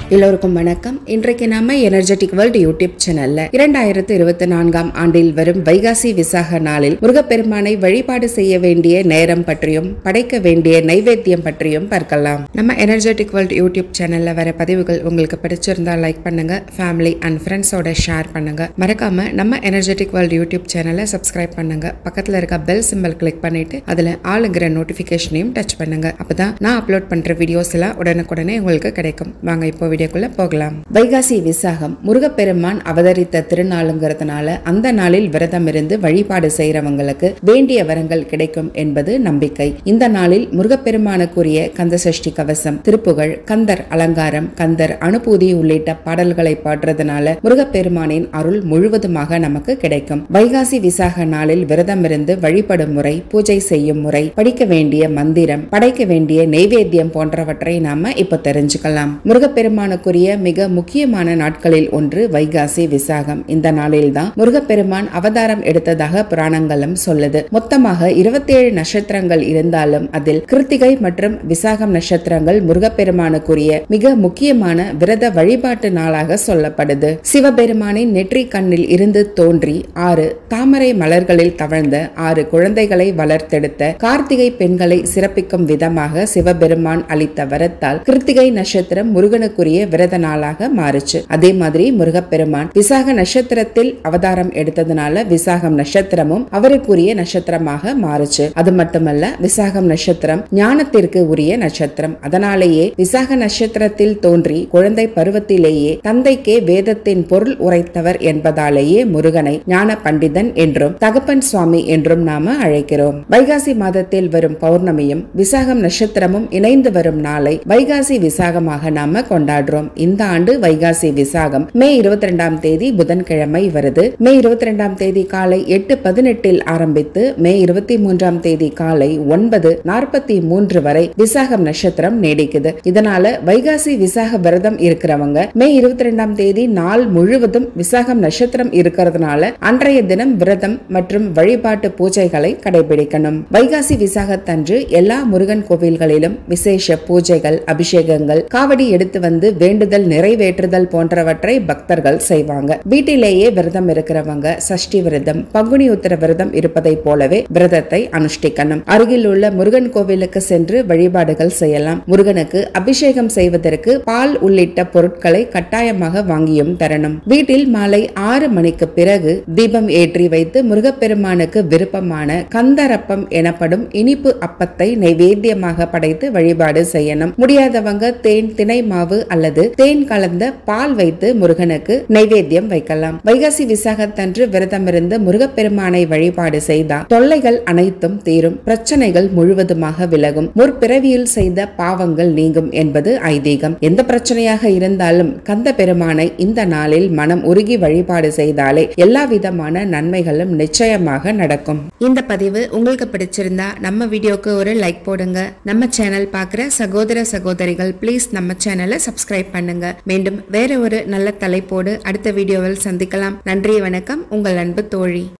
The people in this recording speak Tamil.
எல்லோருக்கும் வணக்கம் இன்றைக்கு நாம எனர்ஜெட்டிக் வேர்ல்ட் யூடியூப் சேனல்ல இரண்டாயிரத்து இருபத்தி நான்காம் ஆண்டில் வரும் வைகாசி விசாக நாளில் முருகப்பெருமானை வழிபாடு செய்ய வேண்டிய நேரம் பற்றியும் படைக்க வேண்டிய நைவேத்தியம் பற்றியும் பார்க்கலாம் நம்ம எனர்ஜெட்டிக் வேர்ல்ட் யூடியூப் சேனல்ல வர பதிவுகள் உங்களுக்கு பிடிச்சிருந்தா லைக் பண்ணுங்க ஃபேமிலி அண்ட் ஃப்ரெண்ட்ஸோட ஷேர் பண்ணுங்க மறக்காம நம்ம எனர்ஜெட்டிக் வேர்ல்ட் யூடியூப் சேனலை சப்ஸ்கிரைப் பண்ணுங்க பக்கத்துல இருக்க பெல் சிம்பல் கிளிக் பண்ணிட்டு அதுல ஆளுங்கிற நோட்டிபிகேஷனையும் டச் பண்ணுங்க அப்பதான் நான் அப்லோட் பண்ற வீடியோஸ் எல்லாம் உடனுக்குடனே உங்களுக்கு கிடைக்கும் வாங்க இப்போ வீடியோக்குள்ள போகலாம் வைகாசி விசாகம் முருகப்பெருமான் அவதரித்த திருநாளுங்கிறதுனால அந்த நாளில் விரதம் இருந்து வழிபாடு செய்யறவங்களுக்கு வேண்டிய வரங்கள் கிடைக்கும் என்பது நம்பிக்கை இந்த நாளில் முருகப்பெருமானுக்குரிய கந்த சஷ்டி கவசம் திருப்புகழ் கந்தர் அலங்காரம் கந்தர் அனுபூதி உள்ளிட்ட பாடல்களை பாடுறதுனால முருகப்பெருமானின் அருள் முழுவதுமாக நமக்கு கிடைக்கும் வைகாசி விசாக நாளில் விரதம் இருந்து வழிபடும் முறை பூஜை செய்யும் முறை படிக்க வேண்டிய மந்திரம் படைக்க வேண்டிய நெய்வேத்தியம் போன்றவற்றை நாம இப்ப தெரிஞ்சுக்கலாம் முருகப்பெருமானுக்குரிய மிக முக்கியமான நாட்களில் ஒன்று வைகாசி விசாகம் இந்த நாளில்தான் முருகப்பெருமான் அவதாரம் எடுத்ததாக புராணங்களும் சொல்லுது மொத்தமாக இருபத்தேழு நட்சத்திரங்கள் இருந்தாலும் அதில் கிருத்திகை மற்றும் விசாகம் நட்சத்திரங்கள் முருகப்பெருமானுக்குரிய மிக முக்கியமான விரத வழிபாட்டு நாளாக சொல்லப்படுது சிவபெருமானின் நெற்றி கண்ணில் இருந்து தோன்றி ஆறு தாமரை மலர்களில் தவழ்ந்த ஆறு குழந்தைகளை வளர்த்தெடுத்த கார்த்திகை பெண்களை சிறப்பிக்கும் விதமாக சிவபெருமான் அளித்த வரத்தால் கிருத்திகை நட்சத்திரம் முருகனுக்குரிய விரத நாளாக மாறுச்சு அதே மாதிரி முருகப்பெருமான் விசாக நட்சத்திரத்தில் அவதாரம் எடுத்ததுனால விசாகம் நட்சத்திரமும் அவருக்குரிய நட்சத்திரமாக மாறுச்சு அது மட்டுமல்ல விசாகம் நட்சத்திரம் ஞானத்திற்கு உரிய நட்சத்திரம் அதனாலேயே விசாக நட்சத்திரத்தில் தோன்றி குழந்தை பருவத்திலேயே தந்தைக்கே வேதத்தின் பொருள் உரைத்தவர் என்பதாலேயே முருகனை ஞான பண்டிதன் என்றும் தகப்பன் சுவாமி என்றும் நாம அழைக்கிறோம் வைகாசி மாதத்தில் வரும் பௌர்ணமியும் விசாகம் நட்சத்திரமும் இணைந்து வரும் நாளை வைகாசி விசாகமாக நாம கொண்டாடுறோம் இந்த ஆண்டு வைகாசி விசாகம் மே இருபத்தி ரெண்டாம் தேதி புதன்கிழமை வருது மே இருபத்தி ரெண்டாம் தேதி காலை எட்டு பதினெட்டில் ஆரம்பித்து மே இருபத்தி மூன்றாம் தேதி காலை ஒன்பது நாற்பத்தி மூன்று வரை விசாகம் நட்சத்திரம் நீடிக்குது இதனால வைகாசி விசாக விரதம் இருக்கிறவங்க மே இருபத்தி ரெண்டாம் தேதி நாள் முழுவதும் விசாகம் நட்சத்திரம் இருக்கிறதுனால அன்றைய தினம் விரதம் மற்றும் வழிபாட்டு பூஜைகளை கடைபிடிக்கணும் வைகாசி விசாகத்தன்று எல்லா முருகன் கோவில்களிலும் விசேஷ பூஜைகள் அபிஷேகங்கள் காவடி எடுத்து வந்து வேண்டுதல் நிறைவேற்றுதல் போன்றவற்றை பக்தர்கள் செய்வாங்க வீட்டிலேயே விரதம் இருக்கிறவங்க சஷ்டி விரதம் பங்குனி உத்தர விரதம் இருப்பதை போலவே விரதத்தை அனுஷ்டிக்கணும் அருகில் உள்ள முருகன் கோவிலுக்கு சென்று வழிபாடுகள் செய்யலாம் முருகனுக்கு அபிஷேகம் செய்வதற்கு பால் உள்ளிட்ட பொருட்களை கட்டாயமாக வாங்கியும் தரணும் வீட்டில் மாலை ஆறு மணிக்கு பிறகு தீபம் ஏற்றி வைத்து முருகப்பெருமானுக்கு விருப்பமான கந்தரப்பம் எனப்படும் இனிப்பு அப்பத்தை நைவேத்தியமாக படைத்து வழிபாடு செய்யணும் முடியாதவங்க தேன் திணை மாவு அல்லது தேன் கலந்த பால் வைத்து முருகனுக்கு நைவேத்தியம் வைக்கலாம் வைகாசி விசாகத்தன்று விரதமிருந்து முருகப்பெருமானை வழிபாடு செய்தால் தொல்லைகள் அனைத்தும் தீரும் பிரச்சனைகள் முழுவதுமாக விலகும் முற்பிறவியில் செய்த பாவங்கள் நீங்கும் என்பது ஐதீகம் எந்த பிரச்சனையாக இருந்தாலும் கந்த பெருமானை இந்த நாளில் மனம் உருகி வழிபாடு செய்தாலே எல்லா விதமான நன்மைகளும் நிச்சயமாக நடக்கும் இந்த பதிவு உங்களுக்கு பிடிச்சிருந்தா நம்ம வீடியோக்கு ஒரு லைக் போடுங்க நம்ம சேனல் பார்க்குற சகோதர சகோதரிகள் ப்ளீஸ் நம்ம சேனலை சப்ஸ்கிரைப் பண்ணுங்க மீண்டும் வேற ஒரு நல்ல தலைப்போடு அடுத்த வீடியோவில் சந்திக்கலாம் நன்றி வணக்கம் உங்கள் அன்பு தோழி